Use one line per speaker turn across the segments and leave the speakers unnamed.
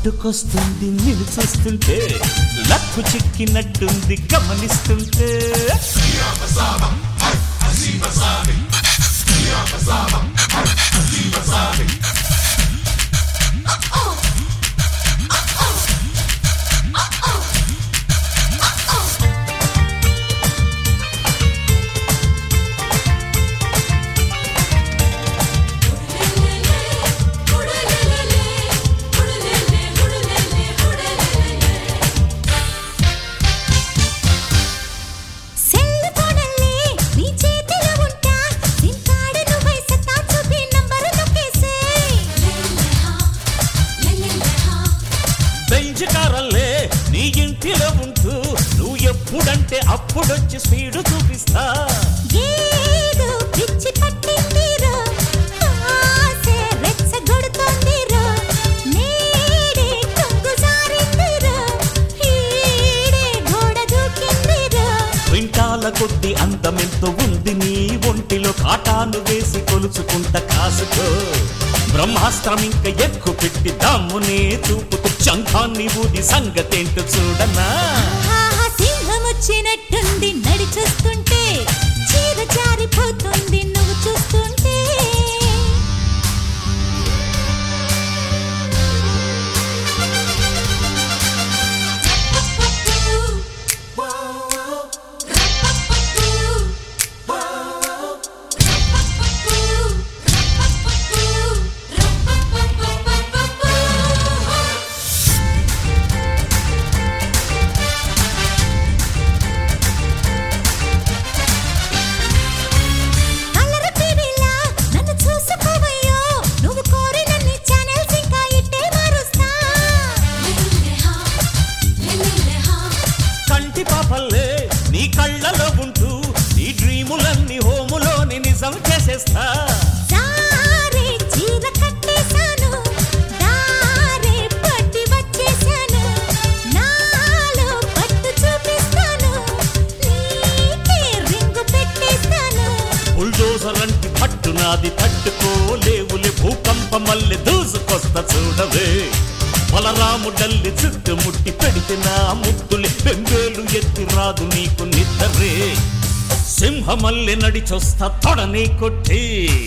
పుట్టుకొస్తుంది నిన్ను చూస్తుంటే luck చిక్కినట్టుంది గమనిస్తుంటే
cell ఫోనల్లే నీ చేతిలో ఉంటా సిమ్ కార్డు నువ్వై సత్తా చూపి నంబరు నొక్కేసే
బెంచ్ కారల్లే నీ ఇంటిలో ఉంటూ నువ్వు ఎప్పుడంటే అప్పుడొచ్చి స్పీడు చూపిస్తా
ఏదో పిచ్చి పట్టిందిరో ఆసే రెచ్చగొడుతోందిరో నేడే కొంగు జారిందిరో ఈడే గోడ దూకిందిరో
క్వింటాల కొద్ది అందమెంతో ఉంది నీ ఒంటిలో కాటాను వేసి కొలుచుకుంట కాసుకో బ్రహ్మాస్త్రం ఇంక ఎక్కు పెట్టి దమ్మునే చూపుతూ చంఖాన్ని ఊది సంగతేంటో చూడనా
ఆహా సింహం వచ్చినట్టుంది నడి చూస్తుంటే చీర జారిపోతుంది నువ్వు చూస్తుంటే కలర్ టీవీలా నన్ను చూసుకోవయ్యో నువ్వు కోరినన్ని ఛానల్స్ ఇంకా ఇట్టే మారుస్తా
కంటి పాపల్లే నీ కళ్ళలో ఉంటూ నీ డ్రీములన్నీ హోములోని నిజం చేసేస్తా
సారే చీర కట్టేశాను దారే పట్టి వచ్చేశాను నాలో పట్టు చూపిస్తాను నీకే రింగు పెట్టేస్తాను
బుల్డోజర్ అంటి పట్టు నాది తట్టుకోలేవులే భూకంపం మళ్ళీ దూసుకొస్తా చూడవే బలరాముడల్లి చుట్టుముట్టి పెడితే నా ముద్దులే బెంబేలు ఎత్తి రాదు నీకు నిద్రే సింహమల్లె నడిచొస్తా తొడని కొట్టి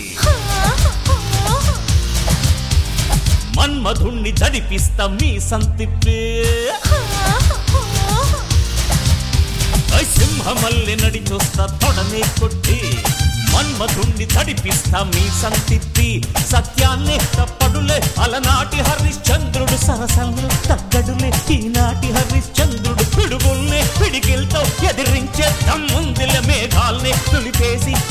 మన్మధుణ్ణి జడిపిస్తా మీ సంతిప్పే ఐ సింహమల్లె నడిచొస్తా తొడనే కొట్టి మన్మధుణ్ణి తడిపిస్తా మీ సంతిప్పి సత్యాన్నే తప్పడులే అలనాటి హరిశ్చంద్రుడు సరసంలో తగ్గడులే ఈనాటి హరిశ్చంద్రుడు పిడుగుల్నే పిడికిల్తో ఎదిరించే తమ్ముందిల మేఘాల్ని తులిపేసి